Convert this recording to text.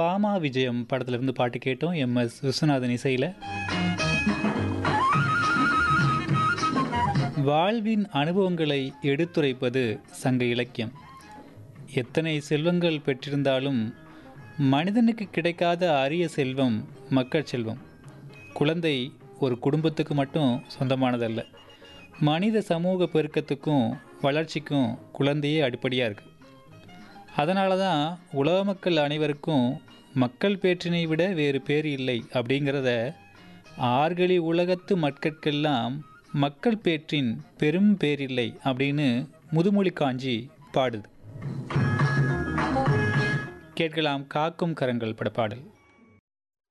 பாமா விஜயம் படத்திலிருந்து பாட்டு கேட்டோம் எம்எஸ் விஸ்வநாதன் இசையில் வாழ்வின் அனுபவங்களை எடுத்துரைப்பது சங்க இலக்கியம் எத்தனை செல்வங்கள் பெற்றிருந்தாலும் மனிதனுக்கு கிடைக்காத அரிய செல்வம் மக்கள் செல்வம் குழந்தை ஒரு குடும்பத்துக்கு மட்டும் சொந்தமானதல்ல மனித சமூக பெருக்கத்துக்கும் வளர்ச்சிக்கும் குழந்தையே அடிப்படையாக இருக்குது அதனால தான் உலக மக்கள் அனைவருக்கும் மக்கள் பேற்றினை விட வேறு பேர் இல்லை அப்படிங்கிறத ஆர்கழி உலகத்து மக்கட்கெல்லாம் மக்கள் பேற்றின் பெரும் பேரில்லை அப்படின்னு முதுமொழி காஞ்சி பாடுது கேட்கலாம் காக்கும் கரங்கள் பட பாடல்